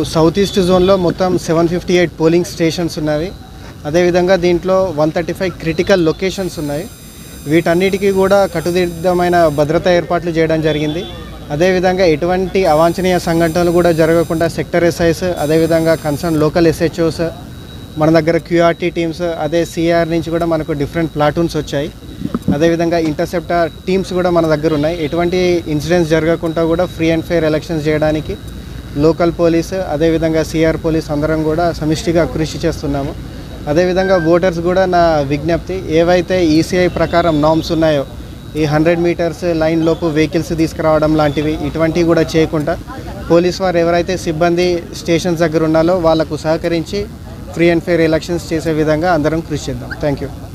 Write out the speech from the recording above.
south east జోన్లో మొత్తం seven fifty eight polling stations ఉన్నవి అదేవిధంగా దీంట్లో one thirty five critical locations ఉన్నాయి వీటన్నిటికీ కూడా కట్టుదిట్టమైన భద్రతా ఏర్పాట్లు చేయడం జరిగింది అదేవిధంగా ఎటువంటి అవాంఛనీయ సంఘటనలు కూడా జరగకుండా సెక్టర్ ఎస్ఐస్ అదేవిధంగా కన్సర్న్ లోకల్ ఎస్హెచ్ఓస్ మన దగ్గర క్యూఆర్టీ టీమ్స్ అదే సిఆర్ నుంచి కూడా మనకు డిఫరెంట్ ప్లాటూన్స్ వచ్చాయి అదేవిధంగా ఇంటర్సెప్టర్ టీమ్స్ కూడా మన దగ్గర ఉన్నాయి ఎటువంటి ఇన్సిడెంట్స్ జరగకుండా కూడా ఫ్రీ అండ్ ఫెయిర్ ఎలక్షన్స్ చేయడానికి లోకల్ పోలీస్ అదేవిధంగా సిఆర్ పోలీస్ అందరం కూడా సమిష్టిగా కృషి చేస్తున్నాము అదేవిధంగా ఓటర్స్ కూడా నా విజ్ఞప్తి ఏవైతే ఈసీఐ ప్రకారం నామ్స్ ఉన్నాయో ఈ హండ్రెడ్ మీటర్స్ లైన్ లోపు వెహికల్స్ తీసుకురావడం లాంటివి ఇటువంటివి కూడా చేయకుండా పోలీస్ వారు ఎవరైతే సిబ్బంది స్టేషన్స్ దగ్గర ఉన్నారో వాళ్ళకు సహకరించి ఫ్రీ అండ్ ఫెయిర్ ఎలక్షన్స్ చేసే విధంగా అందరం కృషి చేద్దాం థ్యాంక్ యూ